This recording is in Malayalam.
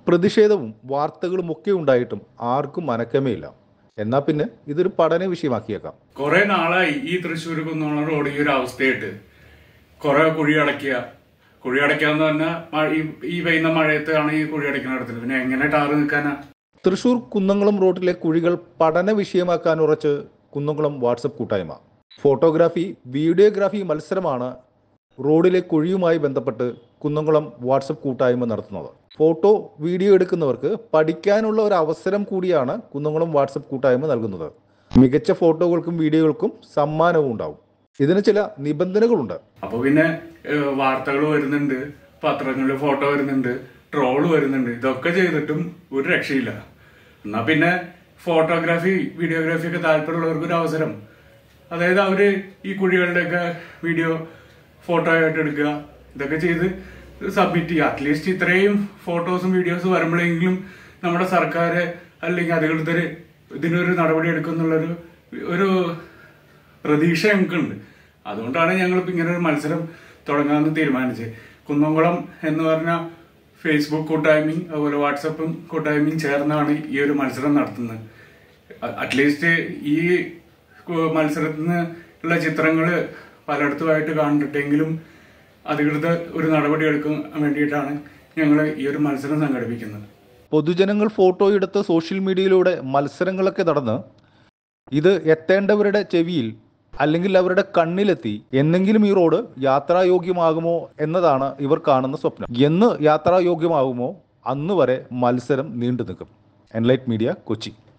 പ്രതിഷേധവും വാർത്തകളും ഒക്കെ ഉണ്ടായിട്ടും ആർക്കും മനക്കമേയില്ല എന്നാൽ പിന്നെ ഇതൊരു പഠന വിഷയമാക്കിയേക്കാം കുറെ നാളായി ഈ തൃശ്ശൂർ കുന്നോളം റോഡ് ഈ ഒരു അവസ്ഥയായിട്ട് കുറെ കുഴി അടയ്ക്കുക കുഴി അടയ്ക്കാന്ന് പറഞ്ഞാൽ മഴ- ഈ- ഈ പെയ്യുന്ന മഴയത്താണ് ഈ കുഴി അടയ്ക്കുന്ന പിന്നെ എങ്ങനെ ടാറ് നിൽക്കാനാ തൃശൂർ കുന്നംകുളം റോഡിലെ കുഴികൾ പഠന വിഷയമാക്കാൻ ഉറച്ച് കുന്നംകുളം വാട്സപ്പ് കൂട്ടായ്മ ഫോട്ടോഗ്രാഫി വീഡിയോഗ്രാഫി മത്സരമാണ് റോഡിലെ കുഴിയുമായി ബന്ധപ്പെട്ട് കുന്നംകുളം വാട്സപ്പ് കൂട്ടായ്മ നടത്തുന്നത് ഫോട്ടോ വീഡിയോ എടുക്കുന്നവർക്ക് പഠിക്കാനുള്ള ഒരു അവസരം കൂടിയാണ് കുന്നംകുളം വാട്സപ്പ് കൂട്ടായ്മ നൽകുന്നത് മികച്ച ഫോട്ടോകൾക്കും വീഡിയോകൾക്കും സമ്മാനവും ഉണ്ടാവും ഇതിന് ചില നിബന്ധനകളുണ്ട് അപ്പൊ പിന്നെ വാർത്തകൾ വരുന്നുണ്ട് പത്രങ്ങളിൽ ഫോട്ടോ വരുന്നുണ്ട് ട്രോള് വരുന്നുണ്ട് ഇതൊക്കെ ചെയ്തിട്ടും ഒരു രക്ഷയില്ല എന്നാ പിന്നെ ഫോട്ടോഗ്രാഫി വീഡിയോഗ്രാഫി ഒക്കെ താല്പര്യമുള്ളവർക്ക് ഒരു അവസരം അതായത് അവര് ഈ കുഴികളുടെയൊക്കെ വീഡിയോ ഫോട്ടോ ആയിട്ട് എടുക്കുക ഇതൊക്കെ ചെയ്ത് സബ്മിറ്റ് ചെയ്യുക അറ്റ്ലീസ്റ്റ് ഇത്രയും ഫോട്ടോസും വീഡിയോസും വരുമ്പോഴെങ്കിലും നമ്മുടെ സർക്കാർ അല്ലെങ്കിൽ അധികൃതർ ഇതിനൊരു നടപടി എടുക്കുന്നുള്ളൊരു ഒരു പ്രതീക്ഷ ഞങ്ങൾക്കുണ്ട് അതുകൊണ്ടാണ് ഞങ്ങൾ ഇങ്ങനെ ഒരു മത്സരം തുടങ്ങാമെന്ന് തീരുമാനിച്ചത് കുന്നംകുളം എന്ന് പറഞ്ഞ ഫേസ്ബുക്ക് കൂട്ടായ്മയും അതുപോലെ വാട്സപ്പും കൂട്ടായ്മയും ചേർന്നാണ് ഈ ഒരു മത്സരം നടത്തുന്നത് അറ്റ്ലീസ്റ്റ് ഈ കു- മത്സരത്തിൽ നിന്ന് ഉള്ള ചിത്രങ്ങൾ പലയിടത്തുമായിട്ട് കണ്ടിട്ടെങ്കിലും അധികൃതർ ഒരു നടപടി എടുക്കാൻ വേണ്ടിയിട്ടാണ് ഞങ്ങൾ ഈ ഒരു മത്സരം സംഘടിപ്പിക്കുന്നത് പൊതുജനങ്ങൾ ഫോട്ടോ എടുത്ത് സോഷ്യൽ മീഡിയയിലൂടെ മത്സരങ്ങളൊക്കെ നടന്ന് ഇത് എത്തേണ്ടവരുടെ ചെവിയിൽ അല്ലെങ്കിൽ അവരുടെ കണ്ണിലെത്തി എന്നെങ്കിലും ഈ റോഡ് യാത്രായോഗ്യമാകുമോ എന്നതാണ് ഇവർ കാണുന്ന സ്വപ്നം എന്ന് യാത്രായോഗ്യമാകുമോ അന്ന് വരെ മത്സരം നീണ്ടു നിൽക്കും എൻലൈറ്റ് മീഡിയ കൊച്ചി